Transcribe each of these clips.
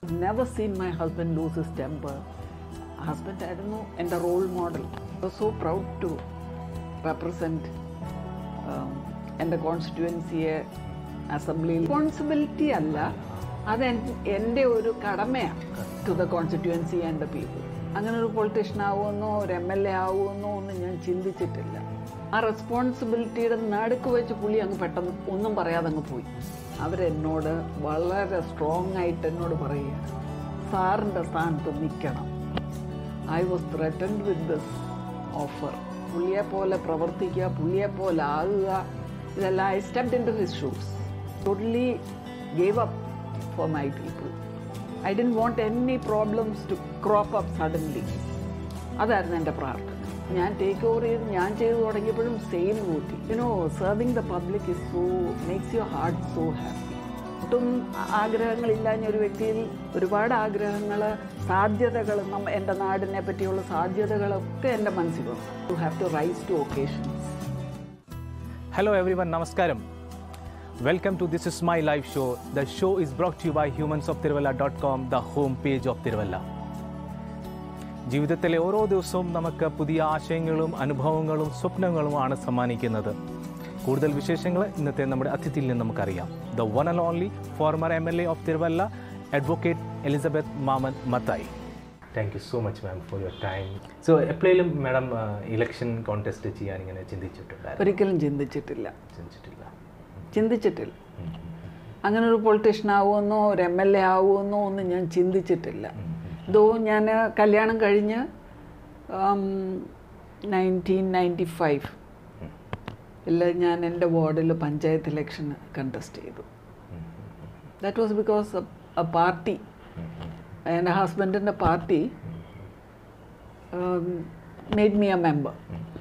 Never seen my husband lose his temper. Husband ആയിരുന്നു എൻ്റെ role model so proud to represent എൻ്റെ കോൺസ്റ്റിറ്റ്യുവൻസിയെ അസംബ്ലിയിൽ റെസ്പോൺസിബിലിറ്റി അല്ല അത് എൻ- എൻ്റെ ഒരു കടമയാണ് to the constituency and the people അങ്ങനെ ഒരു പൊളിറ്റീഷ്യൻ ആവുമെന്നോ ഒരു എം എൽ എ ആവുമെന്നോ ഒന്നും ഞാൻ ചിന്തിച്ചിട്ടില്ല ആ റെസ്പോൺസിബിലിറ്റിയുടെ നടുക്ക് വെച്ച് പുള്ളി അങ്ങ് പെട്ടെന്ന് ഒന്നും പറയാതെ അങ്ങ് പോയി അവരെന്നോട് വളരെ സ്ട്രോങ് ആയിട്ട് എന്നോട് പറയുക സാറിൻ്റെ സ്ഥാനത്ത് നിൽക്കണം I was threatened with this offer പുള്ളിയെ പോലെ പ്രവർത്തിക്കുക പുള്ളിയെ പോലെ ആകുക ഇതെല്ലാം I stepped in to his shoes totally gave up for my people I D want any problems to crop up suddenly അതായിരുന്നു എൻ്റെ പ്രാർത്ഥന ഞാൻ ടേക്ക് ഓവർ ചെയ്ത് ഞാൻ ചെയ്തു തുടങ്ങിയപ്പോഴും സെയിം കൂട്ടി you know serving the public is so makes your heart so happy ഒട്ടും ആഗ്രഹങ്ങളില്ലാഞ്ഞ ഒരു വ്യക്തിയിൽ ഒരുപാട് ആഗ്രഹങ്ങൾ സാധ്യതകൾ നമ്മ എൻ്റെ നാടിനെ പറ്റിയുള്ള സാധ്യതകളൊക്കെ എൻ്റെ മനസ്സിൽ വന്നു you have to rise to occasions Hello everyone, Namaskaram. Welcome to This Is My Live Show. The show is brought to you by humansoftiruvalla.com, the home page of Tiruvalla. ജീവിതത്തിലെ ഓരോ ദിവസവും നമുക്ക് പുതിയ ആശയങ്ങളും അനുഭവങ്ങളും സ്വപ്നങ്ങളുമാണ് സമ്മാനിക്കുന്നത് കൂടുതൽ വിശേഷങ്ങൾ ഇന്നത്തെ നമ്മുടെ അതിഥിയിൽ നിന്ന് നമുക്കറിയാം the one and only former M L A of Thiruvalla advocate Elizabeth Mammen Mathai thank you so much ma'am for your time so എപ്പോഴേലും മാഡം ഇലക്ഷൻ കോൺടെസ്റ്റ് ചെയ്യാൻ ഇങ്ങനെ ചിന്തിച്ചിട്ടുണ്ടായിരുന്നു ഒരിക്കലും ചിന്തിച്ചിട്ടില്ല ചിന്തിച്ചിട്ടില്ല ചിന്തിച്ചിട്ടില്ല അങ്ങനെ ഒരു പൊളിറ്റീഷ്യൻ ആവുമെന്നോ ഒരു എം എൽ എ ആവുമെന്നോ ഒന്നും ഞാൻ ചിന്തിച്ചിട്ടില്ല ഇതോ ഞാൻ കല്യാണം കഴിഞ്ഞ് നയൻറ്റീൻ നയൻറ്റി ഫൈവ് ഇല്ല ഞാൻ എൻ്റെ വാർഡിൽ പഞ്ചായത്ത് ഇലക്ഷൻ കണ്ടസ്റ്റ് ചെയ്തു that was because a party എൻ്റെ ഹസ്ബൻഡിൻ്റെ party made me a member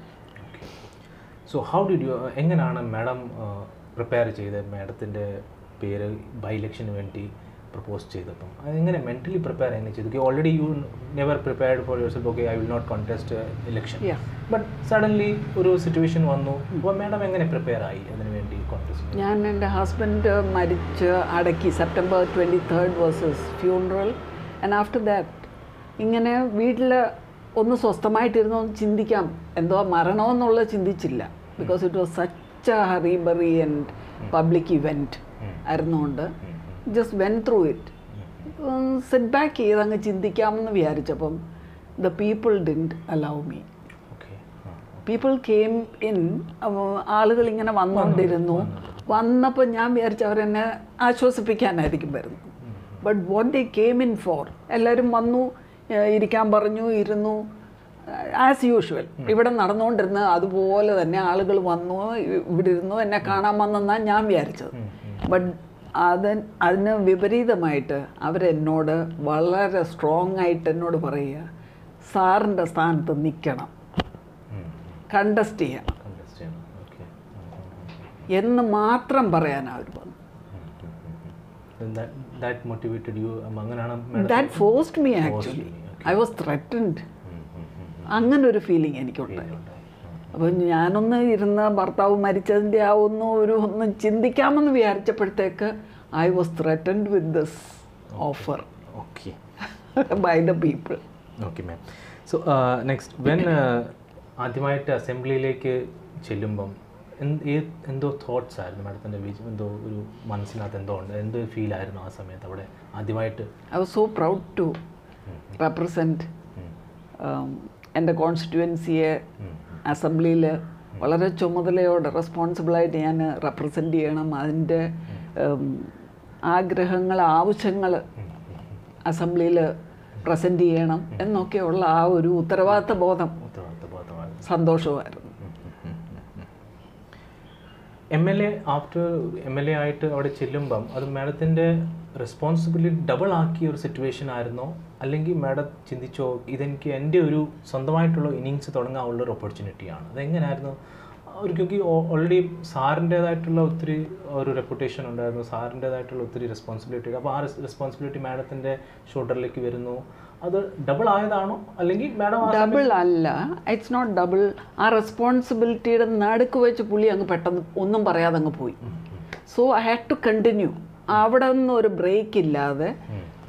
so how did you എങ്ങനെയാണ് മാഡം പ്രിപ്പയർ ചെയ്തത് മാഡത്തിൻ്റെ പേര് ബൈ ഇലക്ഷന് വേണ്ടി പ്രപ്പോസ് ചെയ്തപ്പം അതെങ്ങനെ മെൻ്റലി പ്രിപ്പയർ എങ്ങനെ ചെയ്തു already you never prepared for yourself okay I will not contest election Yeah. But suddenly ഒരു സിറ്റുവേഷൻ വന്നു അപ്പോൾ മാഡം എങ്ങനെ പ്രിപ്പയർ ആയി അതിന് വേണ്ടി കോൺടെസ്റ്റ് ഞാൻ എൻ്റെ ഹസ്ബൻഡ് മരിച്ച് അടക്കി September twenty third versus funeral and after that ഇങ്ങനെ വീട്ടിൽ ഒന്ന് സ്വസ്ഥമായിട്ടിരുന്ന് ഒന്ന് ചിന്തിക്കാം എന്തോ മരണമെന്നുള്ളത് ചിന്തിച്ചില്ല because it was such a hurry burry and public event ആയിരുന്നുകൊണ്ട് just went through it set back ചെയ്ത് അങ്ങ് ചിന്തിക്കാമെന്ന് വിചാരിച്ചപ്പം the people didn't allow me okay people came in ആളുകൾ ഇങ്ങനെ വന്നുകൊണ്ടിരുന്നു വന്നപ്പോൾ ഞാൻ വിചാരിച്ചു അവരെന്നെ ആശ്വസിപ്പിക്കാനായിരിക്കും വരുന്നത് but what they came in for എല്ലാവരും വന്നു ഏഹ് ഇരിക്കാൻ പറഞ്ഞു ഇരുന്നു ആസ് യൂഷ്വൽ ഇവിടെ നടന്നുകൊണ്ടിരുന്ന അതുപോലെ തന്നെ ആളുകൾ വന്നു ഇ- ഇവിടെ ഇരുന്നു എന്നെ കാണാൻ വന്നെന്നാണ് ഞാൻ വിചാരിച്ചത് ബട്ട് അത് അതിന് വിപരീതമായിട്ട് അവരെന്നോട് വളരെ സ്ട്രോങ് ആയിട്ട് എന്നോട് പറയുക സാറിൻ്റെ സ്ഥാനത്ത് നിൽക്കണം കണ്ടസ്റ്റ് ചെയ്യണം കോൺടെസ്റ്റ് ചെയ്യണം ഓക്കെ എന്ന് മാത്രം പറയാൻ അവർ വന്നു ദാറ്റ് മോട്ടിവേറ്റഡ് യു അങ്ങനെയാണ് madam that forced me actually I was threatened അങ്ങനെ ഒരു ഫീലിംഗ് എനിക്കുണ്ടായി അപ്പോൾ ഞാനൊന്ന് ഇരുന്ന് ഭർത്താവ് മരിച്ചതിൻ്റെ ആ ഒന്ന് ഒരു ഒന്ന് ചിന്തിക്കാമെന്ന് വിചാരിച്ചപ്പോഴത്തേക്ക് I was threatened with this offer okay by the people okay ma'am so next when ആദ്യമായിട്ട് അസംബ്ലിയിലേക്ക് ചെല്ലുമ്പം എന്ത് ഏത് എന്തോ തോട്ട്സ് ആയിരുന്നു മാഡത്തിൻ്റെ എന്തോ ഒരു മനസ്സിനകത്ത് എന്തോ ഉണ്ട് എന്തോ ഫീൽ ആയിരുന്നു ആ സമയത്ത് അവിടെ ആദ്യമായിട്ട് I was so proud to represent എൻ്റെ കോൺസ്റ്റിറ്റ്യുവൻസിയെ അസംബ്ലിയിൽ വളരെ ചുമതലയോടെ റെസ്പോൺസിബിളായിട്ട് ഞാൻ റെപ്രസെൻ്റ് ചെയ്യണം അതിൻ്റെ ആഗ്രഹങ്ങൾ ആവശ്യങ്ങൾ അസംബ്ലിയിൽ പ്രസൻറ്റ് ചെയ്യണം എന്നൊക്കെയുള്ള ആ ഒരു ഉത്തരവാദിത്ത ബോധം ഉത്തരവാദിത്ത ബോധമാണ് സന്തോഷമായിരുന്നു M L A after M L A ആയിട്ട് അവിടെ ചെല്ലുമ്പം അത് മാഡത്തിൻ്റെ റെസ്പോൺസിബിലിറ്റി ഡബിൾ ആക്കിയ ഒരു സിറ്റുവേഷൻ ആയിരുന്നോ അല്ലെങ്കിൽ മാഡം ചിന്തിച്ചോ ഇതെനിക്ക് എൻ്റെ ഒരു സ്വന്തമായിട്ടുള്ള ഇന്നിങ്സ് തുടങ്ങാനുള്ള ഒരു ഓപ്പർച്യൂണിറ്റിയാണ് അതെങ്ങനെയായിരുന്നു ഒരു ക്योंकि ഓൾറെഡി സാറിൻ്റേതായിട്ടുള്ള ഒത്തിരി ഒരു റെപ്യൂട്ടേഷൻ ഉണ്ടായിരുന്നു സാറിൻ്റേതായിട്ടുള്ള ഒത്തിരി റെസ്പോൺസിബിലിറ്റി അപ്പോൾ ആ റെസ്പോൺസിബിലിറ്റി മാഡത്തിൻ്റെ ഷോൾഡറിലേക്ക് വരുന്നു അത് ഡബിൾ ആയതാണോ അല്ലെങ്കിൽ മാഡം ആ ഡബിൾ അല്ല ഇറ്റ്സ് നോട്ട് ഡബിൾ ആ റെസ്പോൺസിബിലിറ്റിയുടെ നടുക്ക് വെച്ച് പുള്ളി അങ്ങ് പെട്ടെന്ന് ഒന്നും പറയാതെ അങ്ങ് പോയി so I had to continue അവിടെ നിന്ന് ഒരു ബ്രേക്ക് ഇല്ലാതെ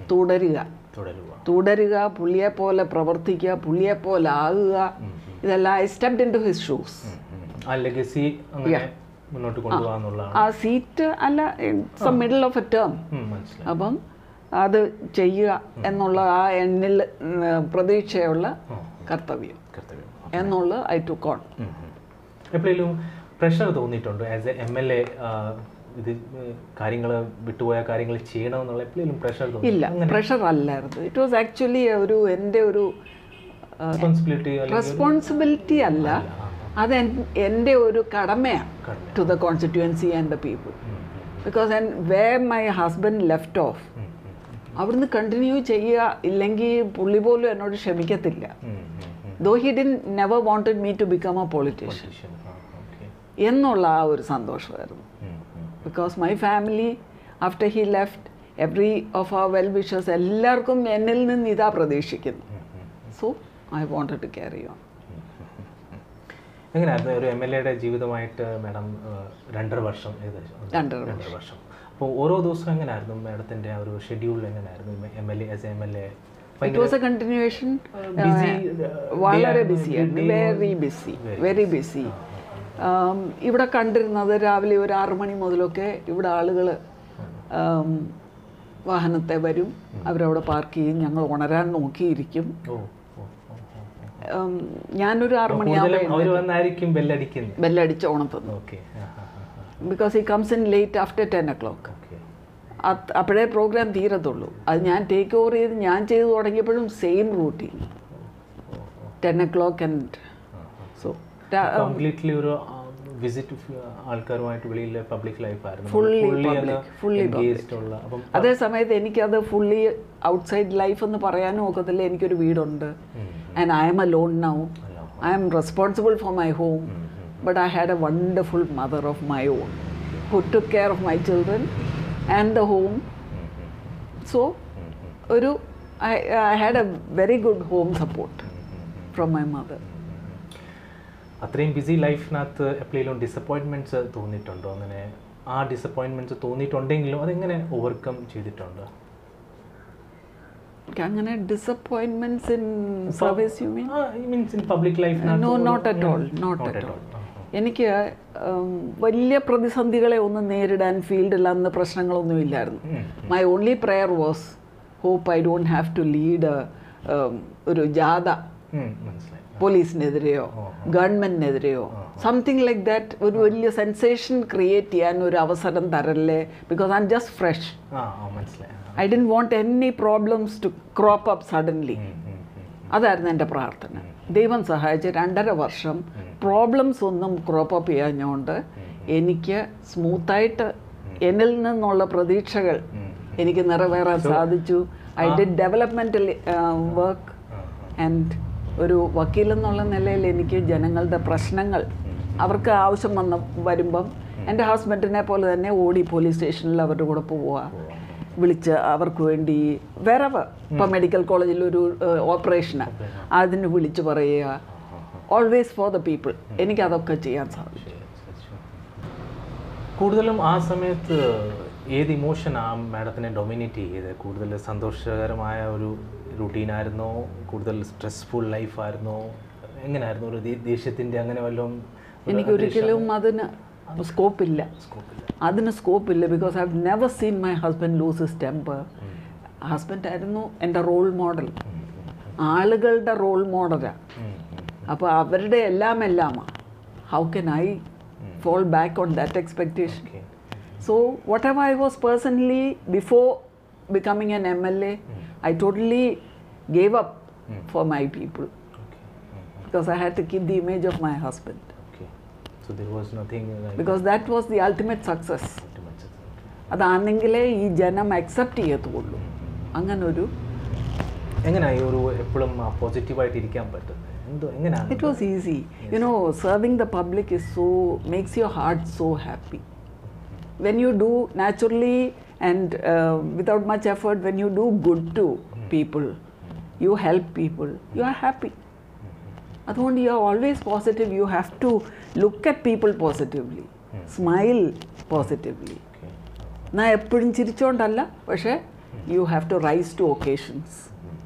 തുടരുക തുടരുക തുടരുക പുള്ളിയെ പോലെ പ്രവർത്തിക്കുക പുള്ളിയെ പോലെ ആകുക ഇതെല്ലാം I stepped in to his shoes ഉം, ഉം. ആ ലെഗസി അങ്ങനെ മുന്നോട്ട് കൊണ്ടുപോകാന്നുള്ളതാണ് ആ സീറ്റ് അല്ല some middle of a term ഉം, മനസ്സിലായി അപ്പം അത് ചെയ്യുക എന്നുള്ള ആ എന്നിൽ ഉം, പ്രതീക്ഷയുള്ള കർത്തവ്യം കർത്തവ്യം എന്നുള്ള ഐ ടു കോൺ എപ്പോഴേലും പ്രഷർ തോന്നിയിട്ടുണ്ടോ as a M L A ഇത് കാര്യങ്ങൾ വിട്ടുപോയ കാര്യങ്ങൾ ചെയ്യണമെന്നുള്ള എപ്പോഴേലും പ്രഷർ തോന്നി ഇല്ല പ്രഷർ അല്ലായിരുന്നു ഇറ്റ് വാസ് ആക്ച്വലി ഒരു എൻ്റെ ഒരു റെസ്പോൺസിബിലിറ്റി അല്ലെങ്കിൽ റെസ്പോൺസിബിലിറ്റി അല്ല അത് എൻ- എൻ്റെ ഒരു കടമയാണ് കടമ. To the constituency and the people because way my husband left off അവിടുന്ന് കണ്ടിന്യൂ ചെയ്യുക ഇല്ലെങ്കിൽ പുള്ളി പോലും എന്നോട് ക്ഷമിക്കത്തില്ല though he didn't never wanted me to become a politician okay എന്നുള്ള ആ ഒരു സന്തോഷമായിരുന്നു because my family after he left every off ah well wishes എല്ലാവർക്കും എന്നിൽ നിന്ന് ഇതാ പ്രതീക്ഷിക്കുന്നു so I wanted to carry on എങ്ങനെയായിരുന്നു ഒരു എം എൽ എയുടെ ജീവിതമായിട്ട് മാഡം രണ്ടര വർഷം ഏകദേശം രണ്ടര രണ്ടര വർഷം അപ്പോൾ ഓരോ ദിവസവും എങ്ങനെയായിരുന്നു മാഡത്തിൻ്റെ ആ ഒരു ഷെഡ്യൂൾ എങ്ങനെയായിരുന്നു M L A as M L A it was a continuation busy, വളരെ day- ബിസിയായിരുന്നു day was very busy very busy ഇവിടെ കണ്ടിരുന്നത് രാവിലെ ഒരു ആറു മണി മുതലൊക്കെ ഇവിടെ ആളുകൾ വാഹനത്തെ വരും അവരവിടെ പാർക്ക് ചെയ്യും ഞങ്ങൾ ഉണരാൻ നോക്കിയിരിക്കും ഓ ഓ ഓ, ഓ. ഉം, ഞാനൊരു ആറു കൂടുതലും മണിയാകുമ്പോൾ അവർ വന്നായിരിക്കും ബെല്ലടിക്കുന്നത് ബെല്ലടിച്ച് ഉണർത്തുന്നു okay because he comes in late after ten o'clock okay അപ്പോഴേ പ്രോഗ്രാം തീരത്തുള്ളൂ അത് ഞാൻ ടേക്ക് ഓവർ ചെയ്ത് ഞാൻ ചെയ്തു തുടങ്ങിയപ്പോഴും same routine ten o'clock and so completely ഒരു വിസിറ്റ് ആൾക്കാരുമായിട്ട് വെളിയിലെ പബ്ലിക് ലൈഫ് ആയിരുന്നു Fully Fully public, അങ്ങ് fully engaged ഉള്ള അപ്പം അതേ സമയത്ത് എനിക്കത് ഫുള്ളി ഔട്ട്സൈഡ് ലൈഫ് എന്ന് പറയാനും ഒക്കത്തില്ല എനിക്കൊരു വീടുണ്ട് and I'm alone now I'm responsible for my home but I had a wonderful mother of my own who took care of my children and the home so ഒരു I had a very good home support from my mother അത്രയും busy ലൈഫിനകത്ത് എപ്പോഴെങ്കിലും disappointments തോന്നിയിട്ടുണ്ടോ അങ്ങനെ ആ disappointments തോന്നിയിട്ടുണ്ടെങ്കിലും അതെങ്ങനെ overcome ചെയ്തിട്ടുണ്ട് അങ്ങനെ disappointments in service you mean means in public life no not at all not at all എനിക്ക് ഉം, വലിയ പ്രതിസന്ധികളെ ഒന്നും നേരിടാൻ ഫീൽഡിൽ അന്ന് പ്രശ്നങ്ങളൊന്നും ഇല്ലായിരുന്നു my only prayer was hope I don't have to lead ഒരു ജാഥ മനസ്സിലായി പോലീസിനെതിരെയോ ഗവൺമെന്റിനെതിരെയോ സംതിങ് ലൈക്ക് ദാറ്റ് ഒരു വലിയ സെൻസേഷൻ ക്രിയേറ്റ് ചെയ്യാൻ ഒരു അവസരം തരല്ലേ because I'm just fresh ആ ആ, മനസ്സിലായി I D want any problems to crop up suddenly ഉം, ഉം, ഉം. അതായിരുന്നു എൻ്റെ പ്രാർത്ഥന ദൈവം സഹായിച്ച് രണ്ടര വർഷം പ്രോബ്ലംസ് ഒന്നും ക്രോപ്പ് അപ്പ് ചെയ്യാഞ്ഞുകൊണ്ട് എനിക്ക് സ്മൂത്തായിട്ട് എന്നിൽ നിന്നുള്ള പ്രതീക്ഷകൾ എനിക്ക് നിറവേറാൻ സാധിച്ചു I did developmental work and ഒരു വക്കീൽ എന്നുള്ള നിലയിൽ എനിക്ക് ജനങ്ങളുടെ പ്രശ്നങ്ങൾ അവർക്ക് ആവശ്യം വന്ന വരുമ്പം എൻ്റെ ഹസ്ബൻഡിനെ പോലെ തന്നെ ഓടി പോലീസ് സ്റ്റേഷനിൽ അവരുടെ കൂടെ പോവുക വിളിച്ച് അവർക്ക് വേണ്ടി വേറെ ഇപ്പം മെഡിക്കൽ കോളേജിൽ ഒരു ഓപ്പറേഷന് അതിന് വിളിച്ച് പറയുക ഓൾവേസ് ഫോർ ദ പീപ്പിൾ എനിക്കതൊക്കെ ചെയ്യാൻ സാധിച്ചു കൂടുതലും ആ സമയത്ത് ഏത് ഇമോഷൻ ആ മാഡത്തിനെ ഡൊമിനേറ്റ് ചെയ്ത് കൂടുതൽ സന്തോഷകരമായ ഒരു റുട്ടീനായിരുന്നോ കൂടുതൽ സ്ട്രെസ്ഫുൾ ലൈഫായിരുന്നോ എങ്ങനെയായിരുന്നു ഒരു ദേ- ദേഷ്യത്തിൻ്റെ അങ്ങനെ വല്ലതും എനിക്കൊരിക്കലും അതിന് സ്കോപ്പില്ല സ്കോപ്പില്ല അതിന് സ്കോപ്പില്ല because I have never seen my husband lose his temper husband ആയിരുന്നു എൻ്റെ റോൾ മോഡൽ ആളുകളുടെ റോൾ മോഡലാണ് അപ്പോൾ അവരുടെ എല്ലാം എല്ലാമാണ് how can I fall back on that expectation okay So, whatever I was personally before becoming an MLA, I totally gave up for my people okay because I had to keep the image of my husband okay so there was nothing because that was the ultimate success. അതാണെങ്കിലേ ഈ ജനം accept ചെയ്യത്തുള്ളൂ അങ്ങനൊരു എങ്ങനെയായി ഒരു എപ്പോഴും പോസിറ്റീവായിട്ട് ഇരിക്കാൻ പറ്റുന്നത് എന്തോ എങ്ങനെയാണ് it was easy you know serving the public is so makes your heart so happy when you do naturally and uh, without much effort, when you do good to people, you help people, you are happy. അതുകൊണ്ട് you are always positive you have to look at people positively smile positively okay എന്നാൽ എപ്പോഴും ചിരിച്ചോണ്ടല്ല പക്ഷേ you have to rise to occasions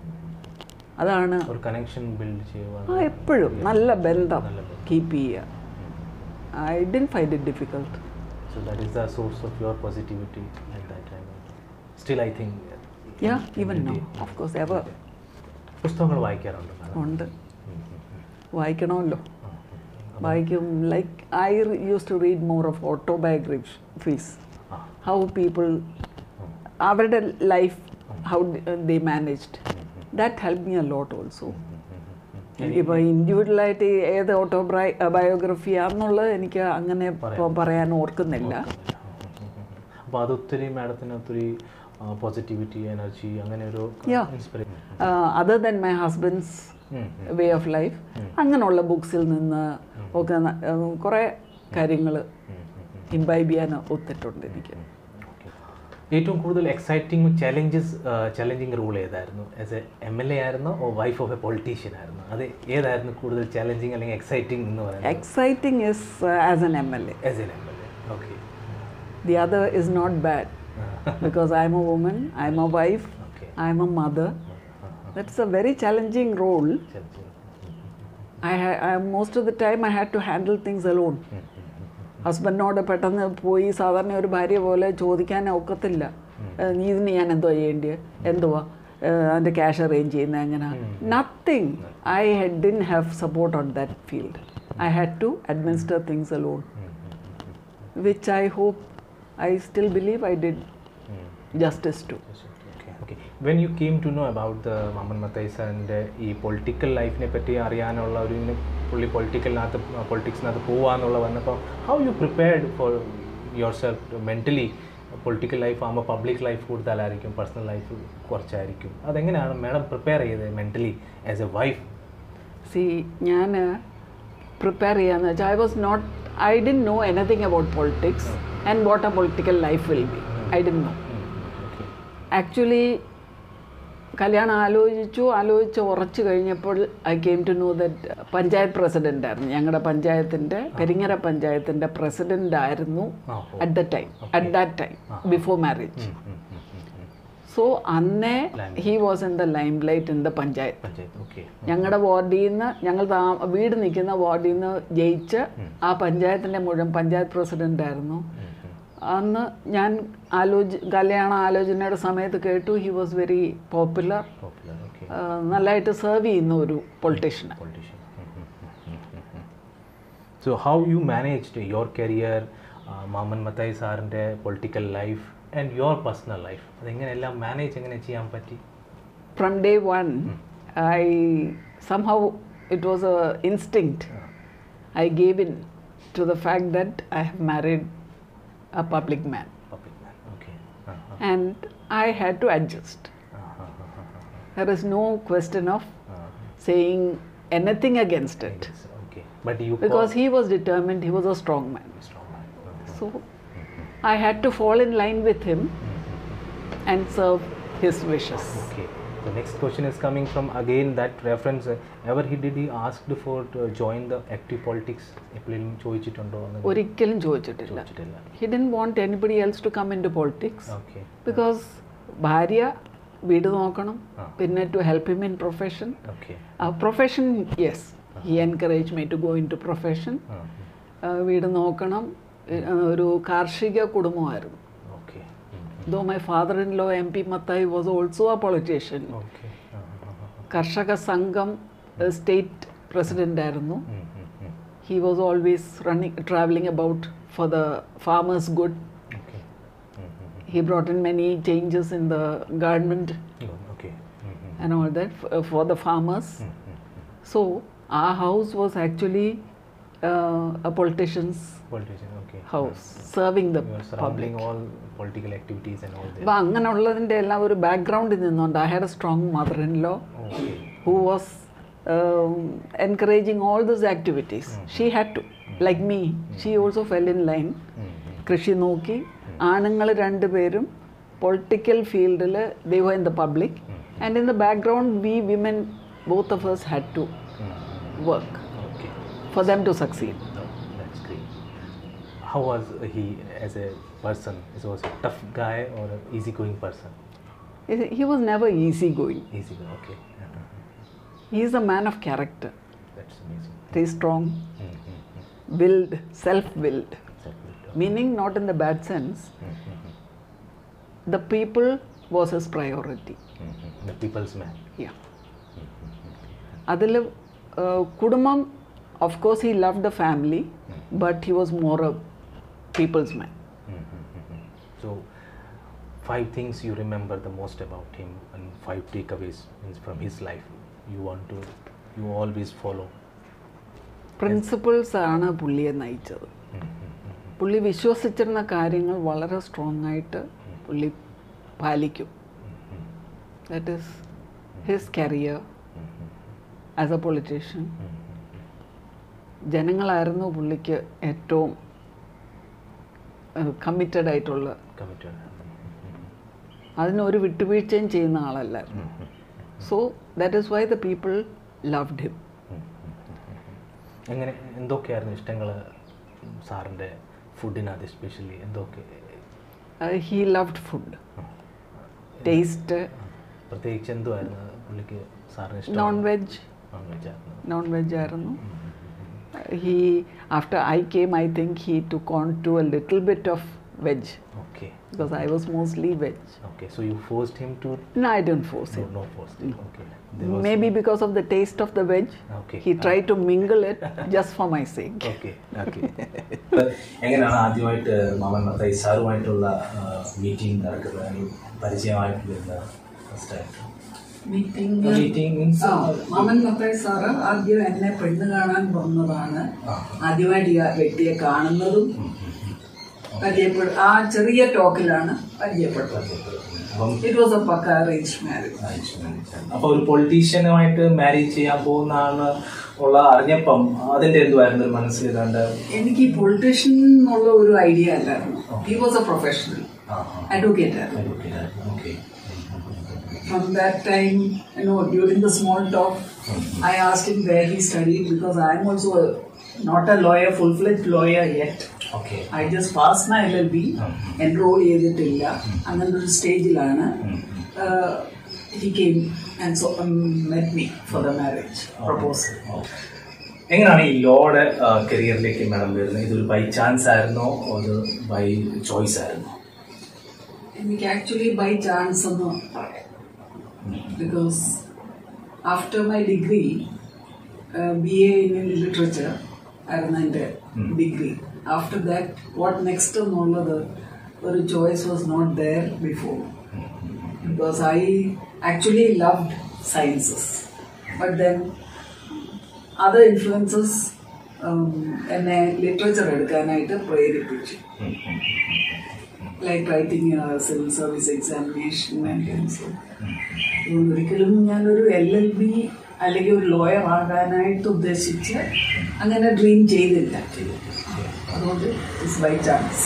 അതാണ് ഒരു connection build ചെയ്യുക ആ എപ്പോഴും നല്ല ബന്ധം നല്ല ബന്ധം. കീപ്പ് ചെയ്യുക I didn't find it difficult So that is the source of your positivity at that time. Still, I think. uh, yeah even every no day. Of course ever പുസ്തകങ്ങൾ വായിക്കാറുണ്ട് madam? ഉണ്ട് ഉം, ഉം, ഉം. വായിക്കണമല്ലോ ആ, ഉം. വായിക്കും like I used to read more of autobiographies ah, how people ഉം, അവരുടെ life how they managed that help me a lot also ഉം, ഉം, ഉം. എനിക്കിപ്പോൾ ഇൻഡിവിജ്വലായിട്ട് ഏത് ഓട്ടോബയോ ബയോഗ്രഫിയാന്നുള്ളത് എനിക്ക് അങ്ങനെ ഇപ്പോൾ പറയാൻ ഓർക്കുന്നില്ല അപ്പോൾ അത് ഒത്തിരി മാഡത്തിന് ഒത്തിരി പോസിറ്റിവിറ്റി എനർജി അങ്ങനെ ഒരു Yeah. Inspiration other than my husband's way of life അങ്ങനെയുള്ള ബുക്സിൽ നിന്ന് ഒക്കെ കുറേ കാര്യങ്ങൾ ഇംബൈബ് ചെയ്യാൻ ഒത്തിട്ടുണ്ട് എനിക്ക് ഏറ്റവും കൂടുതൽ എക്സൈറ്റിംഗ് ചലഞ്ചസ് ചലഞ്ചിങ് റൂൾ ഏതായിരുന്നു as a M L A ആയിരുന്നോ or wife of a politician ആയിരുന്നു അത് ഏതായിരുന്നു കൂടുതൽ ചലഞ്ചിങ് അല്ലെങ്കിൽ എക്സൈറ്റിംഗ് എന്ന് പറയുന്നത് exciting is as an M L A as an M L A okay the other is not bad because I'm a woman I'm a wife okay I'm a mother that's a very challenging role I, ha- I most of the time I had to handle things alone. ഹസ്ബൻഡിനോട് പെട്ടെന്ന് പോയി സാധാരണ ഒരു ഭാര്യ പോലെ ചോദിക്കാൻ ഒക്കത്തില്ല ഏഹ് നീ ഇതിന് ഞാൻ എന്തുവാ ചെയ്യേണ്ടത് എന്തുവാ ഏഹ് അതിൻ്റെ ക്യാഷ് അറേഞ്ച് ചെയ്യുന്നത് എങ്ങനെ nothing I didn't have support on that field I had to administer things alone which I hope I still believe I did justice to okay okay when you came to know about the Mammen Mathai സാറിൻ്റെ ഈ political ലൈഫിനെ പറ്റി അറിയാനുള്ള ഒരു ഇങ്ങനെ പുള്ളി പൊളിറ്റിക്കലിനകത്ത് പൊളിറ്റിക്സിനകത്ത് പോവാന്നുള്ള വന്നപ്പോൾ how you prepared for yourself mentally political life ആകുമ്പോൾ പബ്ലിക് ലൈഫ് കൂടുതലായിരിക്കും പേഴ്സണൽ ലൈഫ് കുറച്ചായിരിക്കും അതെങ്ങനെയാണ് മാഡം പ്രിപ്പയർ ചെയ്തത് mentally as a wife see ഞാൻ പ്രിപ്പയർ ചെയ്യാന്ന് വെച്ചാൽ I was not I didn't know anything about politics and what a political life will be I didn't know okay actually കല്യാണം ആലോചിച്ചു ആലോചിച്ച് ഉറച്ചു കഴിഞ്ഞപ്പോൾ I came to know that panchayat president ആയിരുന്നു ഞങ്ങളുടെ പഞ്ചായത്തിൻ്റെ പെരിങ്ങര പഞ്ചായത്തിൻ്റെ പ്രസിഡൻ്റ് ആയിരുന്നു ആ at the time at that time before marriage so അന്നേ he was in the limelight in the panchayat panchayat okay ഞങ്ങളുടെ വാർഡിൽ നിന്ന് ഞങ്ങൾ താ വീട് നിൽക്കുന്ന വാർഡിൽ നിന്ന് ജയിച്ച് ആ പഞ്ചായത്തിൻ്റെ മുഴുവൻ പഞ്ചായത്ത് പ്രസിഡൻ്റ് ആയിരുന്നു അന്ന് ഞാൻ ആലോചി കല്യാണ ആലോചനയുടെ സമയത്ത് കേട്ടു he was very popular popular okay നല്ലതായിട്ട് സെർവ് ചെയ്യുന്ന ഒരു politician politician. so how you managed your career, uh, Mammen Mathai സാറിൻ്റെ political life and your personal life അതെങ്ങനെ എല്ലാം മാനേജ് എങ്ങനെ ചെയ്യാൻ പറ്റി from day one I somehow it was a instinct I gave in to the fact that I have married a public man public man okay and I had to adjust there is no question of saying anything against it okay but you because he was determined, he was a strong man. So I had to fall in line with him and serve his wishes. Okay. The next question is coming from again that reference. uh, ever he did he asked for to join the active politics? എപ്പോഴെങ്കിലും ചോദിച്ചിട്ടുണ്ടോ അങ്ങനെ ഒരിക്കലും ചോദിച്ചിട്ടില്ല ചോദിച്ചിട്ടില്ല he don't want anybody else to come in to politics okay because ഭാര്യ വീട് നോക്കണം ആ. പിന്നെ to help him in profession okay profession yes he encourage me to go in to profession വീട് നോക്കണം ഏഹ് ഒരു കാർഷിക കുടുംബമായിരുന്നു okay though my father in law M P Mathai was also a politician okay കർഷക സംഘം സ്റ്റേറ്റ് പ്രസിഡൻ്റ് ആയിരുന്നു he was always running travelling about for the farmers good okay he brought in many changes in the government okay and all that for the farmers so ah house was actually a politicians politician okay house serving the you are public surrounding all political activities and all that അപ്പം അങ്ങനെയുള്ളതിൻ്റെ എല്ലാം ഒരു ബാക്ക്ഗ്രൗണ്ടിൽ നിന്നുകൊണ്ട് I had a strong mother in law okay who was um, encouraging all those activities. She had to, like me, she also fell in line. കൃഷി നോക്കി ആണുങ്ങൾ രണ്ടുപേരും political ഫീൽഡിൽ ദൈവം in the public and in the background we women both of us had to work okay for them to succeed. Oh, that's great how was he as a person is was a tough guy or an easygoing person he was never easygoing. Easy okay He is a man of character, that's amazing very strong, willed, self-willed. Meaning not in the bad sense. The people was his priority. The people's man Yeah. അതിൽ കുടുംബം of course he love the family but he was more a people's man So, five things you remember the most about him, and five takeaways means from his life you want to, you always follow. Principles ആണ് പുള്ളിയെ നയിച്ചത് പുള്ളി വിശ്വസിച്ചിരുന്ന കാര്യങ്ങൾ വളരെ strong ആയിട്ട് പുള്ളി പാലിക്കും that is his career as a politician ജനങ്ങളായിരുന്നു പുള്ളിക്ക് ഏറ്റവും കമ്മിറ്റഡ് ആയിട്ടുള്ള Committed. അതിനൊരു വിട്ടുവീഴ്ചയും ചെയ്യുന്ന ആളല്ലായിരുന്നു so that is why the people loved him എങ്ങനെ എന്തൊക്കെയായിരുന്നു ഇഷ്ടങ്ങൾ സാറിൻ്റെ ഫുഡിനകത്ത് എസ്പെഷ്യലി എന്തൊക്കെ ഹീ ലവ്ഡ് ഫുഡ് ടേസ്റ്റ് പ്രത്യേകിച്ച് എന്തുമായിരുന്നു പുള്ളിക്ക് സാറിന് ഇഷ്ടം നോൺ വെജ് നോൺ വെജ് ആയിരുന്നു നോൺ വെജ് ആയിരുന്നു he after I came I think he took on to a little bit of veg okay because I was mostly veg okay so you forced him to No, I didn't force no, it. no forced okay Maybe because of the taste of the veg, Okay. he tried to mingle it just for my sake. Okay okay എങ്ങനെയാണ് ആദ്യമായിട്ട് മാമൻ Mathai സാറുമായിട്ടുള്ള meeting നടക്കുന്നത് അല്ലെങ്കിൽ പരിചയമായിട്ട് വരുന്നത് first ആയിട്ട് meeting meeting means ആ, മാമൻ Mathai sir ആദ്യം എന്നെ പെണ്ണ് കാണാൻ വന്നതാണ് ആദ്യമായിട്ട് ഈ വ്യക്തിയെ കാണുന്നതും പരിചയപ്പെടും ആ ചെറിയ ടോക്കിലാണ് പരിചയപ്പെട്ടത് അപ്പം it was a pucca arrange marriage അപ്പൊ ഒരു പൊളിറ്റീഷ്യനുമായിട്ട് മാരേജ് ചെയ്യാൻ പോകുന്നതാണ് ഉള്ള അറിഞ്ഞപ്പം അതിന്റെ എന്തുവായിരുന്നു ഒരു മനസ്സിൽ ഏതാണ്ട് എനിക്ക് ഈ പൊളിറ്റീഷ്യൻ എന്നുള്ള ഒരു ഐഡിയ അല്ലായിരുന്നു he was a professional advocate ആയിരുന്നു okay From that time, you know, during the small talk, I asked him where he studied because I am also a, not a lawyer, full-fledged lawyer yet. Okay I just pass my L L B enrol ചെയ്തിട്ടില്ല അങ്ങനത്തെ ഒരു സ്റ്റേജിലാണ് he came and so met me for the marriage proposal എങ്ങനെയാണ് ഈ ലോയുടെ കരിയറിലേക്ക് madam വരുന്നത് ഇതൊരു by chance ആയിരുന്നോ അത് ബൈ ചോയ്സ് ആയിരുന്നോ എനിക്ക് ആക്ച്വലി ബൈ ചാൻസ് എന്ന് പറയാം because after my degree B A in literature ആയിരുന്നു എൻ്റെ degree after that what next എന്നുള്ളത് ഒരു choice was not there before because I actually loved sciences but then other influences എന്നെ literature എടുക്കാനായിട്ട് പ്രേരിപ്പിച്ചു like writing civil service examination ഒരിക്കലും ഞാനൊരു L L B അല്ലെങ്കിൽ ഒരു ലോയർ ആകാനായിട്ട് ഉദ്ദേശിച്ച് അങ്ങനെ ഡ്രീം ചെയ്തില്ല അതുകൊണ്ട് it's by chance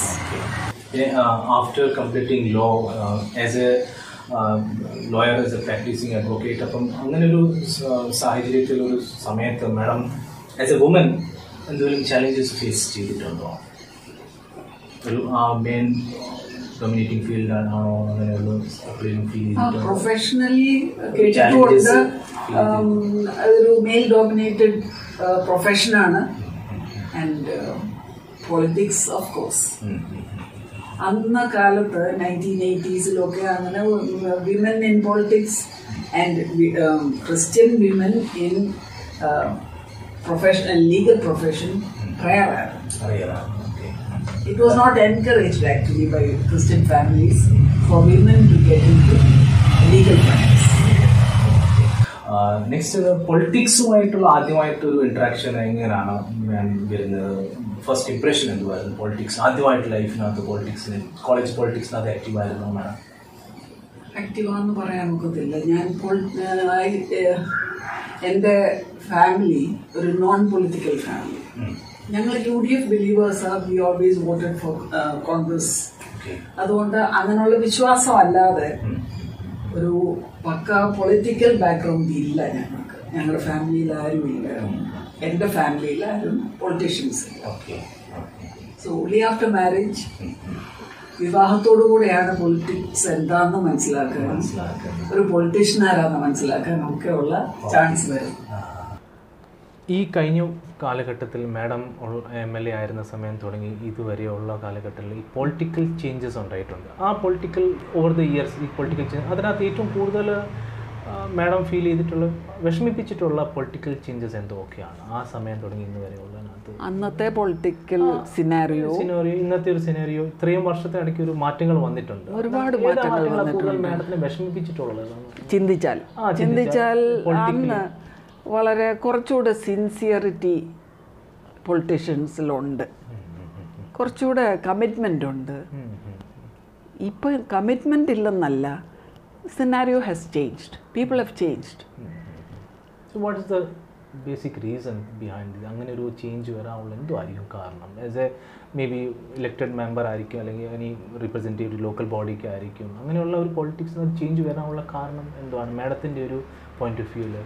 after completing law as a lawyer as a practicing advocate അപ്പം അങ്ങനെ ഒരു സാഹചര്യത്തിൽ ഒരു സമയത്ത് മാഡം ആസ് എ വുമൻ എന്തെങ്കിലും ചാലഞ്ചസ് ഫേസ് ചെയ്തിട്ടുണ്ടോ ഒരു മെയിൻ ഡൊമിനേറ്റിംഗ് ഫീൽഡ് ആണോ അങ്ങനെയുള്ള എപ്പോഴും ഫീൽ ചെയ്തിട്ടുണ്ടോ പ്രൊഫഷണലി കേട്ടിട്ടുണ്ട് um, അതൊരു മെയിൽ ഡോമിനേറ്റഡ് പ്രൊഫഷനാണ് ആൻഡ് പൊളിറ്റിക്സ് ഓഫ് കോഴ്സ് അന്ന കാലത്ത് നയൻറ്റീൻ എയ്റ്റീസിലൊക്കെ അങ്ങനെ women in politics and Christian women in profession legal profession റയറായിരുന്നു അറിയാം okay It was not encouraged actually by Christian families for women to get into legal practice. Next പൊളിറ്റിക്സുമായിട്ടുള്ള ആദ്യമായിട്ടൊരു interaction എങ്ങനെയാണ് ഞാൻ വരുന്നത് ഫസ്റ്റ് ഇംപ്രഷൻ എന്തുവായിരുന്നു പൊളിറ്റിക്സ് ആദ്യമായിട്ട് ലൈഫിനകത്ത് പൊളിറ്റിക്സിന് കോളേജ് പൊളിറ്റിക്സിനകത്ത് ആക്റ്റീവ് ആയിരുന്നു മാഡം ആക്റ്റീവാന്ന് പറയാൻ ഒക്കത്തില്ല ഞാൻ പൊൾ- ഏഹ് I- ഏഹ് എൻ്റെ ഫാമിലി ഒരു നോൺ പൊളിറ്റിക്കൽ ഫാമിലി ഞങ്ങൾ U D F believers are we always voted for Congress okay അതുകൊണ്ട് അങ്ങനെയുള്ള വിശ്വാസം അല്ലാതെ ഒരു പക്ക പൊളിറ്റിക്കൽ ബാക്ക്ഗ്രൗണ്ട് ഇല്ല ഞങ്ങൾക്ക് ഞങ്ങളുടെ ഫാമിലിയിൽ ആരും ഇല്ല എൻ്റെ ഫാമിലിയിൽ ആരും പൊളിറ്റീഷ്യൻസ് ഇല്ല okay okay So only after marriage, വിവാഹത്തോടു കൂടെയാണ് പൊളിറ്റിക്സ് എന്താണെന്ന് മനസ്സിലാക്കാൻ ഒരു പൊളിറ്റീഷ്യൻ ആരാന്ന് മനസ്സിലാക്കാൻ ഒക്കെ ഉള്ള ചാൻസ് വരും ഈ കഴിഞ്ഞ കാലഘട്ടത്തിൽ മാഡം എം എൽ എ ആയിരുന്ന സമയം തുടങ്ങി ഇതുവരെയുള്ള കാലഘട്ടത്തിൽ ഈ പൊളിറ്റിക്കൽ ചേഞ്ചസ് ഉണ്ടായിട്ടുണ്ട് ആ പൊളിറ്റിക്കൽ ഓവർ ദ ഇയേഴ്സ് ഈ പൊളിറ്റിക്കൽ ചേഞ്ച് അതിനകത്ത് ഏറ്റവും കൂടുതൽ മാഡം ഫീൽ ചെയ്തിട്ടുള്ള വിഷമിപ്പിച്ചിട്ടുള്ള പൊളിറ്റിക്കൽ ചേഞ്ചസ് എന്തൊക്കെയാണ് ആ സമയം തുടങ്ങി ഇന്ന് വരെയുള്ളതിനകത്ത് അന്നത്തെ പൊളിറ്റിക്കൽ സിനാരിയോ സിനോറിയോ ഇന്നത്തെ ഒരു സിനോറിയോ ഇത്രയും വർഷത്തിനിടയ്ക്ക് ഒരു മാറ്റങ്ങൾ വന്നിട്ടുണ്ട് ഒരുപാട് ഏതാ മാറ്റങ്ങൾ മാറ്റങ്ങളാണ് കൂടുതൽ മാഡത്തിനെ വിഷമിപ്പിച്ചിട്ടുള്ളത് ചിന്തിച്ചാൽ ആ, ചിന്തിച്ചാൽ അന്ന് വളരെ കുറച്ചുകൂടെ സിൻസിയറിറ്റി പൊളിറ്റീഷ്യൻസിലുണ്ട് കുറച്ചുകൂടെ കമ്മിറ്റ്മെൻ്റ് ഉണ്ട് ഇപ്പം കമ്മിറ്റ്മെൻ്റ് ഇല്ലെന്നല്ല scenario has changed people have changed so what is the basic reason behind ഇത് അങ്ങനെ ഒരു ചേഞ്ച് വരാനുള്ള എന്തോ ആയിരിക്കും കാരണം as a maybe elected member ആയിരിക്കും അല്ലെങ്കിൽ ഇനി റിപ്രസെൻറ്റേറ്റീവ് ലോക്കൽ ബോഡിക്ക് ആയിരിക്കും അങ്ങനെയുള്ള ഒരു പൊളിറ്റിക്സിന് ഒരു ചേഞ്ച് വരാനുള്ള കാരണം എന്തുവാണ് മാഡത്തിൻ്റെ ഒരു പോയിന്റ് ഓഫ് വ്യൂവിൽ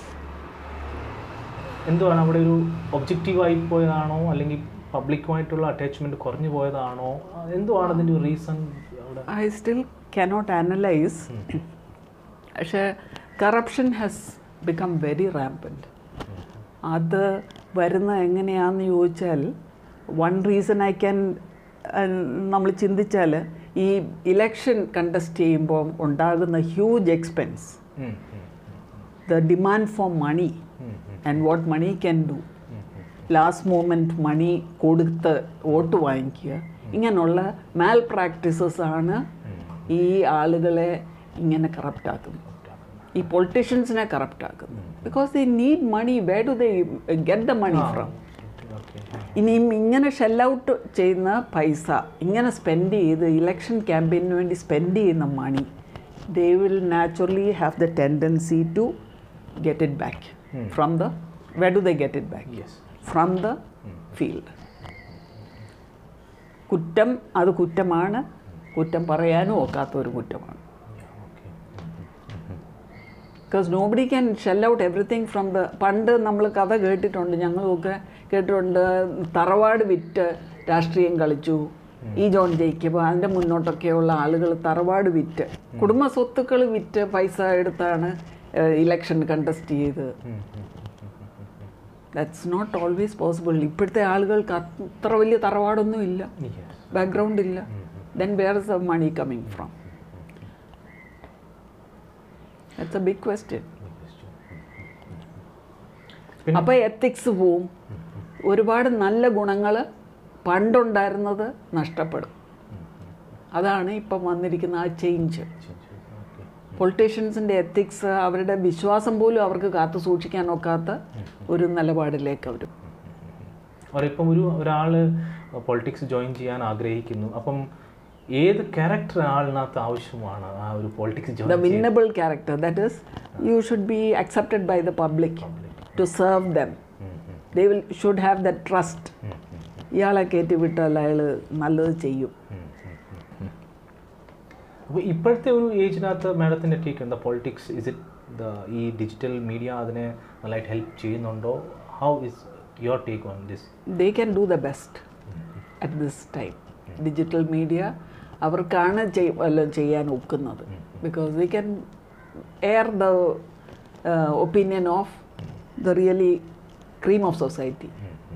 എന്തുവാണ് അവിടെ ഒരു ഒബ്ജക്റ്റീവായി പോയതാണോ അല്ലെങ്കിൽ പബ്ലിക്കുമായിട്ടുള്ള അറ്റാച്ച്മെൻറ്റ് കുറഞ്ഞു പോയതാണോ എന്തുവാണ് അതിൻ്റെ ഒരു റീസൺ അവിടെ ഐ സ്റ്റിൽ കനോട്ട് അനലൈസ് പക്ഷേ corruption has become very rampant അത് വരുന്ന എങ്ങനെയാണെന്ന് ചോദിച്ചാൽ വൺ റീസൺ ഐ ക്യാൻ നമ്മൾ ചിന്തിച്ചാൽ ഈ ഇലക്ഷൻ കണ്ടസ്റ്റ് ചെയ്യുമ്പോൾ ഉണ്ടാകുന്ന huge expense um, um, the demand for money and what money can do last moment money കൊടുത്ത് വോട്ട് വാങ്ങിക്കുക ഇങ്ങനെയുള്ള മാൽ പ്രാക്ടീസസ് ആണ് ഈ ആളുകളെ ഇങ്ങനെ കറപ്റ്റ് ആക്കുന്നത് ഈ പൊളിറ്റീഷ്യൻസിനെ കറപ്റ്റ് ആക്കുന്നത് because they need money where do they get the money from okay ഇനിയും ഇങ്ങനെ ഷെൽ ഔട്ട് ചെയ്യുന്ന പൈസ ഇങ്ങനെ സ്പെൻഡ് ചെയ്ത് ഇലക്ഷൻ ക്യാമ്പയിന് വേണ്ടി സ്പെൻഡ് ചെയ്യുന്ന money they will naturally have the tendency to get it back from the where do they get it back yes from the field കുറ്റം അത് കുറ്റമാണ് കുറ്റം പറയാനും ഒക്കാത്ത ഒരു കുറ്റമാണ് okay because nobody can shell out everything from the പണ്ട് നമ്മൾ കഥ കേട്ടിട്ടുണ്ട് ഞങ്ങളൊക്കെ കേട്ടിട്ടുണ്ട് തറവാട് വിറ്റ് രാഷ്ട്രീയം കളിച്ചു ഈ ജോൺ ജയിക്കുമ്പോൾ അതിൻ്റെ മുന്നോട്ടൊക്കെയുള്ള ആളുകൾ തറവാട് വിറ്റ് കുടുംബ സ്വത്തുക്കൾ വിറ്റ് പൈസ എടുത്താണ് ഇലക്ഷൻ കണ്ടസ്റ്റ് ചെയ്ത് ദാറ്റ്സ് നോട്ട് ഓൾവേസ് പോസിബിൾ ഇപ്പോഴത്തെ ആളുകൾക്ക് അത്ര വലിയ തറവാടൊന്നും ഇല്ല യെസ് ബാക്ക്ഗ്രൗണ്ട് ഇല്ല then where is the money coming from that's a big question പിന്നെ- അപ്പോൾ എത്തിക്സ് പോവും ഒരുപാട് നല്ല ഗുണങ്ങൾ പണ്ടുണ്ടായിരുന്നത് നഷ്ടപ്പെടും അതാണ് ഇപ്പം വന്നിരിക്കുന്ന ആ ചേഞ്ച് പൊളിറ്റീഷ്യൻസിൻ്റെ എത്തിക്സ് അവരുടെ വിശ്വാസം പോലും അവർക്ക് കാത്തു സൂക്ഷിക്കാൻ ഒക്കാത്ത ഒരു നിലപാടിലേക്ക് അവർ അവരിപ്പം ഒരു ഒരാൾ പൊളിറ്റിക്സ് ജോയിൻ ചെയ്യാൻ ആഗ്രഹിക്കുന്നു അപ്പം ഏത് ക്യാരക്ടർ ആളിനകത്ത് ആവശ്യമാണ് ആ ഒരു politics the join winnable character that is you should be accepted by the public to serve them they will should have the trust ഇയാളെ കയറ്റി വിട്ടാൽ അയാൾ നല്ലത് ചെയ്യും അപ്പോൾ ഇപ്പോഴത്തെ ഒരു ഏജിനകത്ത് മാഡത്തിൻ്റെ ടേക്ക് എന്താ പൊളിറ്റിക്സ് ഇസ് ഇറ്റ് ദ ഈ ഡിജിറ്റൽ മീഡിയ അതിനെ നല്ലതായിട്ട് ഹെൽപ്പ് ചെയ്യുന്നുണ്ടോ how is your take on this they can do the best at this time digital media അവർക്കാണ് ചെയ്- വല്ലതും ചെയ്യാൻ ഒക്കുന്നത് because they can air the opinion of the really cream of society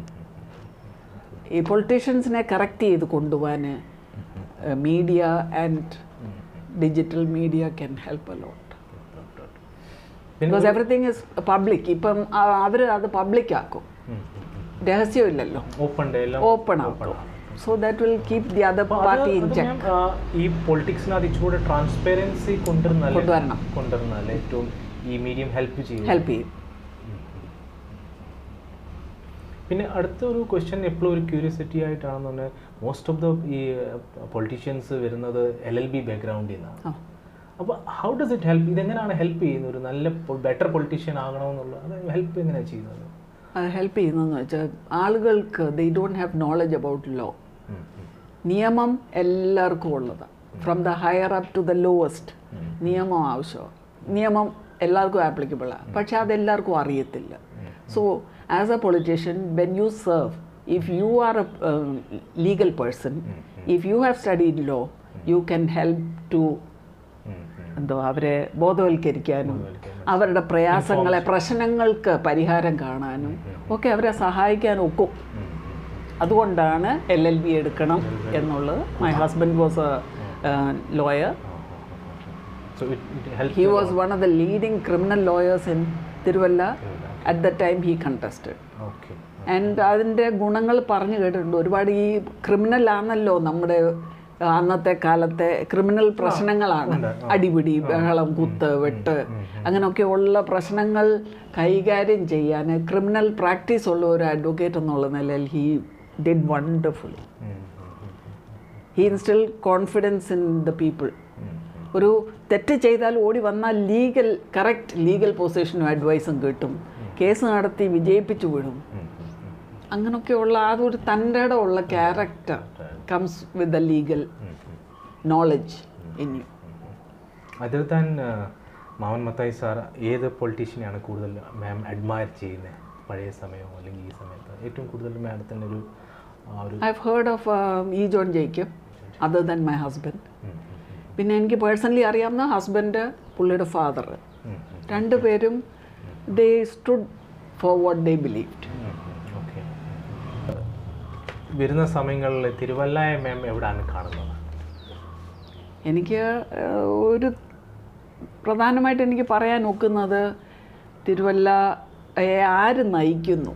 ഈ പൊളിറ്റീഷ്യൻസിനെ കറക്റ്റ് ചെയ്ത് കൊണ്ടുപോകാൻ media and digital media can help a lot because everything is public ഇപ്പം അവർ അത് പബ്ലിക് ആക്കും രഹസ്യമില്ലല്ലോ ഓപ്പൺ ഡേ എല്ലാം ഓപ്പൺ ആക്കും so that will keep the other അപ്പൊ അത് പാർട്ടി ഇൻ അത് ചെക്ക് ഞാൻ, ആ, ഈ പൊളിറ്റിക്സിനകത്ത് ഇച്ചുകൂടെ ട്രാൻസ്പെറൻസി കൊണ്ടുവരുന്നല്ലേ കൊണ്ടുവരണം. കൊണ്ടുവരുന്നല്ലേ ഏറ്റവും ഈ മീഡിയം ഹെൽപ്പ് ചെയ്യും ഹെൽപ്പ് ചെയ്യും പിന്നെ അടുത്ത ഒരു ക്വസ്റ്റ്യൻ എപ്പോഴും ഒരു ക്യൂരിയോസിറ്റി ആയിട്ടാണെന്ന് പറഞ്ഞാൽ മോസ്റ്റ് ഓഫ് ദ ഈ പൊളിറ്റീഷ്യൻസ് വരുന്നത് എൽ എൽ ബി ബാക്ക്ഗ്രൗണ്ടിൽ നിന്നാണ് ആ അപ്പോൾ ഹൗ ഡസ് ഇറ്റ് ഹെൽപ്പ് ഇതെങ്ങനെയാണ് ഹെൽപ്പ് ചെയ്യുന്നത് ഒരു നല്ല ബെറ്റർ പൊളിറ്റീഷ്യൻ ആകണമെന്നുള്ള അത് ഹെൽപ്പ് എങ്ങനെയാണ് ചെയ്യുന്നത് ഹെൽപ്പ് ചെയ്യുന്നതെന്ന് വെച്ചാൽ ആളുകൾക്ക് they don't have knowledge about law um, um. നിയമം എല്ലാവർക്കും ഉള്ളതാണ് from the higher up to the lowest നിയമം ആവശ്യമാണ് നിയമം എല്ലാവർക്കും ആപ്ലിക്കബിളാണ് പക്ഷെ അതെല്ലാവർക്കും അറിയത്തില്ല so as a politician when you serve if you are a legal person if you have studied law you can help to എന്തോ അവരെ ബോധവൽക്കരിക്കാനും അവരുടെ പ്രയാസങ്ങളെ പ്രശ്നങ്ങൾക്ക് പരിഹാരം കാണാനും ഒക്കെ അവരെ സഹായിക്കാൻ ഒക്കും അതുകൊണ്ടാണ് എൽ എൽ ബി എടുക്കണം എന്നുള്ളത് my husband was a lawyer so it it help he was one of the leading criminal lawyers in Thiruvalla at the time he contested okay and അതിൻ്റെ ഗുണങ്ങൾ പറഞ്ഞു കേട്ടിട്ടുണ്ട് ഒരുപാട് ഈ ക്രിമിനൽ ആണല്ലോ നമ്മുടെ അന്നത്തെ കാലത്തെ ക്രിമിനൽ പ്രശ്നങ്ങളാണ് അടിപിടി ബഹളം കുത്ത് വെട്ട് അങ്ങനെയൊക്കെ ഉള്ള പ്രശ്നങ്ങൾ കൈകാര്യം ചെയ്യാൻ ക്രിമിനൽ പ്രാക്ടീസ് ഉള്ള ഒരു അഡ്വക്കേറ്റ് എന്നുള്ള നിലയിൽ he did wonderful he instil confidence in the people ഒരു തെറ്റ് ചെയ്താൽ ഓടി വന്നാൽ ലീഗൽ കറക്റ്റ് ലീഗൽ പൊസിഷനും അഡ്വൈസും കിട്ടും കേസ് നടത്തി വിജയിപ്പിച്ചു വിടും അങ്ങനെയൊക്കെയുള്ള അതൊരു തൻ്റെ ഉള്ള character comes with the legal knowledge in you അതിൽ താൻ ആ, മാമൻ മത്തായി സാർ ഏത് പൊളിറ്റീഷ്യനെയാണ് കൂടുതൽ മാം അഡ്മയർ ചെയ്യുന്നത് പഴയ സമയമോ അല്ലെങ്കിൽ ഈ സമയത്ത് ഏറ്റവും കൂടുതൽ മാഡത്തിൻ്റെ ഒരു ആ ഒരു I have heard of E John Jacob other than my husband um, പിന്നെ എനിക്ക് പേഴ്സണലി അറിയാവുന്ന ഹസ്ബൻഡ് പുള്ളിയുടെ ഫാദർ രണ്ടുപേരും they stood for what they believed okay വരുന്ന സമയങ്ങളിൽ തിരുവല്ലയെ മാം എവിടെയാണ് കാണുന്നത് എനിക്ക് ഏഹ്, ഒരു പ്രധാനമായിട്ട് എനിക്ക് പറയാൻ ഒക്കുന്നത് തിരുവല്ലയെ ആര് നയിക്കുന്നു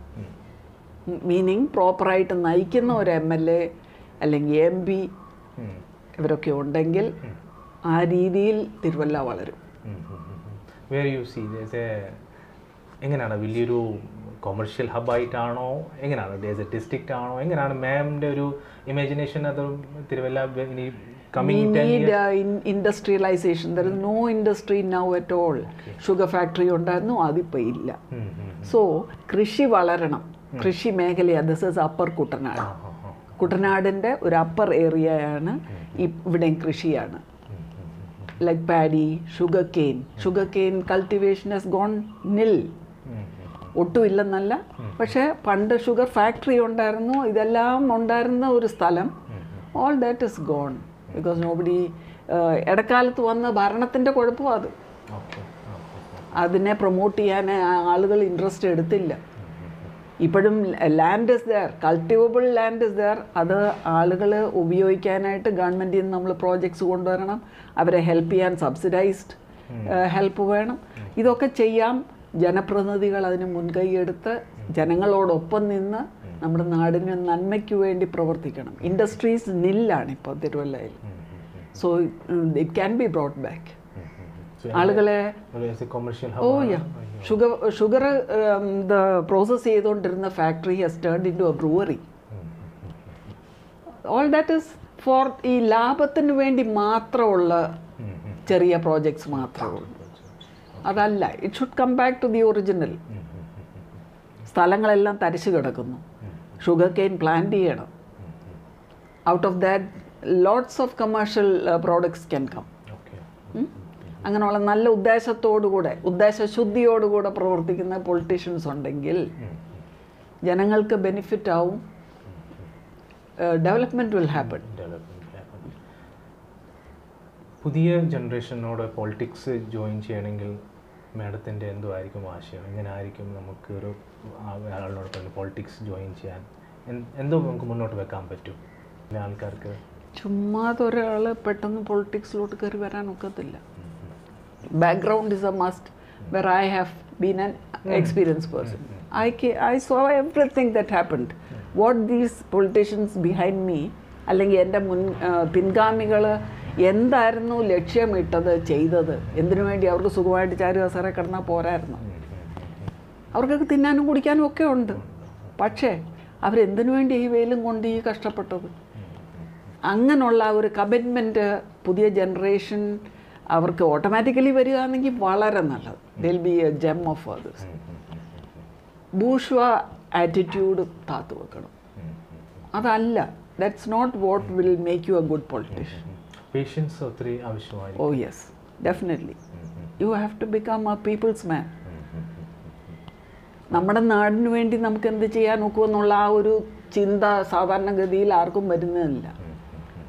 മീനിങ് പ്രോപ്പറായിട്ട് നയിക്കുന്ന ഒരു എം എൽ എ അല്ലെങ്കിൽ എം പി ഉം. ഇവരൊക്കെ ഉണ്ടെങ്കിൽ ആ രീതിയിൽ തിരുവല്ല വളരും വേർ യു സി എ എങ്ങനെയാണ് വലിയൊരു കൊമേഴ്ഷ്യൽ ഹബ്ബായിട്ടാണോ എങ്ങനെയാണ് ആസ് എ ഡിസ്ട്രിക്റ്റ് ആണോ എങ്ങനെയാണ് മാമിൻ്റെ ഒരു ഇമാജിനേഷൻ അത് തിരുവല്ല ഇനി We coming ten need uh, in industrialization. There is no industry now at all. Sugar factory ഉണ്ടായിരുന്നു അതിപ്പോൾ ഇല്ല സോ കൃഷി വളരണം കൃഷി മേഖലയാണ് ദിസ് ഇസ് അപ്പർ കുട്ടനാട് കുട്ടനാടിൻ്റെ ഒരു അപ്പർ ഏരിയയാണ് ഇവിടെയും കൃഷിയാണ് like paddy sugar cane sugar cane cultivation has gone nil ഒട്ടും ഇല്ലെന്നല്ല പക്ഷേ പണ്ട് ഷുഗർ ഫാക്ടറി ഉണ്ടായിരുന്നു ഇതെല്ലാം ഉണ്ടായിരുന്ന ഒരു സ്ഥലം all that is gone because nobody ഇടക്കാലത്ത് വന്ന ഭരണത്തിൻ്റെ കുഴപ്പം അത് ഓക്കെ അതിനെ പ്രൊമോട്ട് ചെയ്യാൻ ആളുകൾ ഇൻട്രസ്റ്റ് എടുത്തില്ല ഇപ്പോഴും land is there cultivable land is there അത് ആളുകൾ ഉപയോഗിക്കാനായിട്ട് ഗവൺമെൻറ്റിൽ നിന്ന് നമ്മൾ പ്രോജക്ട്സ് കൊണ്ടുവരണം അവരെ ഹെൽപ്പ് ചെയ്യാൻ സബ്സിഡൈസ്ഡ് ഹെൽപ്പ് വേണം ഇതൊക്കെ ചെയ്യാം ജനപ്രതിനിധികൾ അതിന് മുൻകൈയെടുത്ത് ജനങ്ങളോടൊപ്പം നിന്ന് നമ്മുടെ നാടിന് നന്മയ്ക്ക് വേണ്ടി പ്രവർത്തിക്കണം ഇൻഡസ്ട്രീസ് നില്ലാണ് ഇപ്പോൾ തിരുവല്ലയിൽ so it can be brought back ആളുകളെ commercial oh yeah sugar sugar the process ചെയ്തുകൊണ്ടിരുന്ന factory has turned into a brewery all that is for ഈ ലാഭത്തിന് വേണ്ടി മാത്രമുള്ള ചെറിയ പ്രോജക്ട്സ് മാത്രമേ ഉള്ളൂ അതല്ല it should come back to the original സ്ഥലങ്ങളെല്ലാം തരിച്ചു കിടക്കുന്നു ഷുഗർ കെയിൻ പ്ലാന്റ് ചെയ്യണം out of that lots of commercial products can come okay hmm? അങ്ങനെയുള്ള നല്ല ഉദ്ദേശത്തോടുകൂടെ ഉദ്ദേശശുദ്ധിയോടുകൂടെ പ്രവർത്തിക്കുന്ന പൊളിറ്റീഷ്യൻസ് ഉണ്ടെങ്കിൽ ജനങ്ങൾക്ക് ബെനിഫിറ്റ് ആവും ഡെവലപ്മെൻറ്റ് വിൽ ഹാപ്പൺ ഡെവലപ്മെൻറ്റ് പുതിയ ജനറേഷനോട് പോളിറ്റിക്സ് ജോയിൻ ചെയ്യണമെങ്കിൽ മാഡത്തിൻ്റെ എന്തോ ആയിരിക്കും ആശയം എങ്ങനെ ആയിരിക്കും നമുക്ക് ഒരു ആ- ആളിനോട് പറഞ്ഞു പോളിറ്റിക്സ് ജോയിൻ ചെയ്യാൻ എന്ത്- എന്തോ നമുക്ക് മുന്നോട്ട് വെക്കാൻ പറ്റും പിന്നെ ആൾക്കാർക്ക് ചുമ്മാതെ ഒരാൾ പെട്ടെന്ന് പൊളിറ്റിക്സിലോട്ട് കയറി വരാൻ ഒക്കത്തില്ല background is a must where I have been an experience person I I so everything that happened what these politicians behind me അല്ലെങ്കിൽ എൻ്റെ മുൻ പിൻഗാമികൾ എന്തായിരുന്നു ലക്ഷ്യമിട്ടത് ചെയ്തത് എന്തിനു വേണ്ടി അവർക്ക് സുഖമായിട്ട് ചാരു കസേര കിടന്നാൽ പോരായിരുന്നു അവർക്കൊക്കെ തിന്നാനും കുടിക്കാനും ഒക്കെ ഉണ്ട് പക്ഷേ അവരെന്തിനു വേണ്ടി ഈ വെയിലും കൊണ്ട് ഈ കഷ്ടപ്പെട്ടത് അങ്ങനെയുള്ള ഒരു കമ്മിറ്റ്മെൻറ്റ് പുതിയ ജനറേഷൻ അവർക്ക് ഓട്ടോമാറ്റിക്കലി വരികയാണെങ്കിൽ വളരെ നല്ലത് they'll be a gem of others bourgeois attitude താത്തു വെക്കണം അതല്ല that's not what will make you a good politician patience ഒത്തിരി ആവശ്യമായിരിക്കും oh yes definitely you have to become a people's man നമ്മുടെ നാടിന് വേണ്ടി നമുക്ക് എന്ത് ചെയ്യാൻ നോക്കുമെന്നുള്ള ആ ഒരു ചിന്ത സാധാരണഗതിയിൽ ആർക്കും വരുന്നതല്ല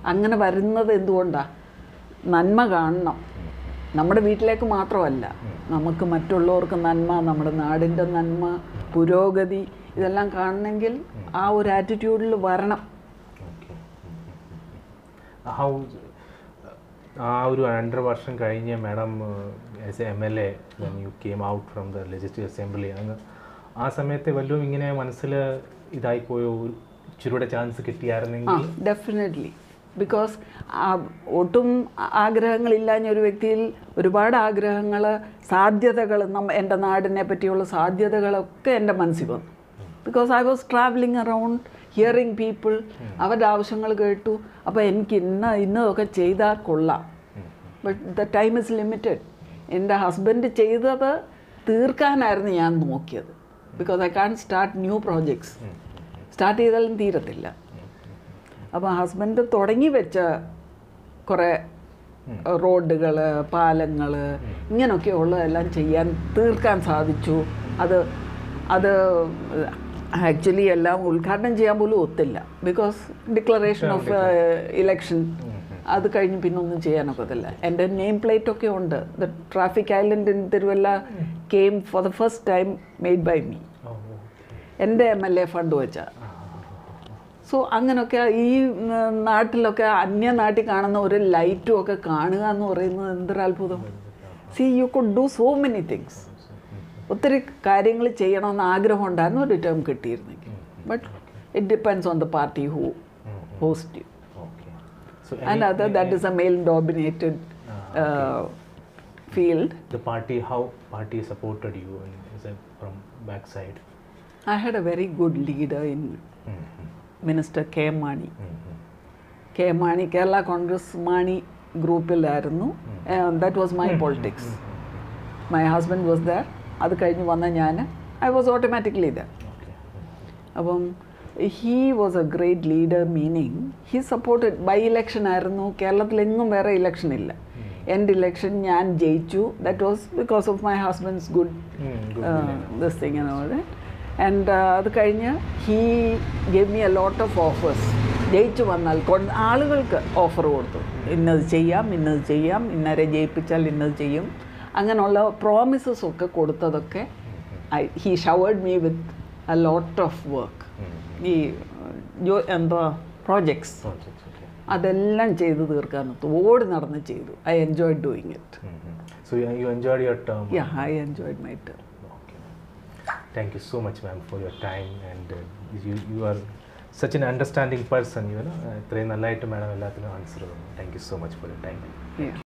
അങ്ങനെ വരുന്നത് എന്തുകൊണ്ടാണ് നന്മ കാണണം നമ്മുടെ വീട്ടിലേക്ക് മാത്രമല്ല നമുക്ക് മറ്റുള്ളവർക്ക് നന്മ നമ്മുടെ നാടിൻ്റെ നന്മ പുരോഗതി ഇതെല്ലാം കാണണമെങ്കിൽ ആ ഒരു ആറ്റിറ്റ്യൂഡിൽ വരണം ഓക്കെ ഹൗ ആ ഒരു രണ്ടര വർഷം കഴിഞ്ഞ് madam as a M L A when you came out from the legislative assembly അങ്ങ് ആ സമയത്ത് വല്ലതും ഇങ്ങനെ മനസ്സിൽ ഇതായിപ്പോയോ ഒരു ഇച്ചിരൂടെ ചാൻസ് ആ കിട്ടിയായിരുന്നെങ്കിൽ ഡെഫിനറ്റ്ലി ബിക്കോസ് ഒട്ടും ആഗ്രഹങ്ങളില്ലാഞ്ഞ ഒരു വ്യക്തിയിൽ ഒരുപാട് ആഗ്രഹങ്ങൾ സാധ്യതകൾ നമ്മ എൻ്റെ നാടിനെ പറ്റിയുള്ള സാധ്യതകളൊക്കെ എൻ്റെ മനസ്സിൽ വന്നു because I was travelling around hearing people അവരുടെ ആവശ്യങ്ങൾ കേട്ടു അപ്പോൾ എനിക്ക് ഇന്ന ഇന്നതൊക്കെ ചെയ്താൽ കൊള്ളാം but the time is limited എൻ്റെ ഹസ്ബൻഡ് ചെയ്തത് തീർക്കാനായിരുന്നു ഞാൻ നോക്കിയത് because I can't start new projects start ചെയ്താലും തീരത്തില്ല അപ്പോൾ ഹസ്ബൻഡ് തുടങ്ങി വെച്ച കുറേ റോഡുകൾ പാലങ്ങൾ ഇങ്ങനെയൊക്കെ ഉള്ളതെല്ലാം ചെയ്യാൻ തീർക്കാൻ സാധിച്ചു അത് അത് ആക്ച്വലി എല്ലാം ഉദ്ഘാടനം ചെയ്യാൻ പോലും ഒത്തില്ല ബിക്കോസ് ഡിക്ലറേഷൻ ഓഫ് ഇലക്ഷൻ അത് കഴിഞ്ഞ് പിന്നെ ഒന്നും ചെയ്യാനൊക്കത്തില്ല എൻ്റെ നെയിം പ്ലേറ്റ് ഒക്കെ ഉണ്ട് the traffic island in Thiruvalla came for the first time made by me എൻ്റെ എം എൽ എ ഫണ്ട് വെച്ചാൽ സോ അങ്ങനെയൊക്കെ ഈ ഉം, നാട്ടിലൊക്കെ അന്യ നാട്ടിൽ കാണുന്ന ഒരു ലൈറ്റും ഒക്കെ കാണുക എന്ന് പറയുന്നത് എന്തൊരു അത്ഭുതം see you could do so many things ഒത്തിരി കാര്യങ്ങൾ ചെയ്യണമെന്ന് ആഗ്രഹം ഉണ്ടായിരുന്നു ഒരു ടേം കിട്ടിയിരുന്നെങ്കിൽ but it depends on the party who host you okay so and other that is a male dominated field the party how party supported you and is it from backside I had a very good leader in Minister K. Mani. K Mani Kerala Congress Mani ഗ്രൂപ്പിലായിരുന്നു that was my politics my husband was there അത് കഴിഞ്ഞ് വന്ന ഞാൻ I was automatically there അപ്പം he was a great leader meaning he supported by election ആയിരുന്നു കേരളത്തിലെങ്ങും വേറെ election ഇല്ല എൻ്റെ ഇലക്ഷൻ ഞാൻ ജയിച്ചു that was because of my husband's good this thing എന്നുള്ളത് ആൻഡ് അത് കഴിഞ്ഞ് he gave me a lot of offers ജയിച്ചു വന്നാൽ കൊണ്ട് ആളുകൾക്ക് ഓഫർ കൊടുത്തു ഇന്നത് ചെയ്യാം ഇന്നത് ചെയ്യാം ഇന്നരെ ജയിപ്പിച്ചാൽ ഇന്നത് ചെയ്യും അങ്ങനെയുള്ള പ്രോമിസസ് ഒക്കെ കൊടുത്തതൊക്കെ I he showered me with a lot of work ഈ ജോ എന്താ പ്രോജക്ട്സ് projects okay അതെല്ലാം ചെയ്ത് തീർക്കാൻ ഓടി നടന്ന് ചെയ്തു I enjoy doing it so you, you enjoyed your term yeah I enjoyed my term Okay. Thank you so much, ma'am, for your time and uh, you, you are such an understanding person, you know. Uh, ഇത്രയും നല്ലതായിട്ട് madam എല്ലാത്തിനും answer തന്നു thank you so much for your time Yeah.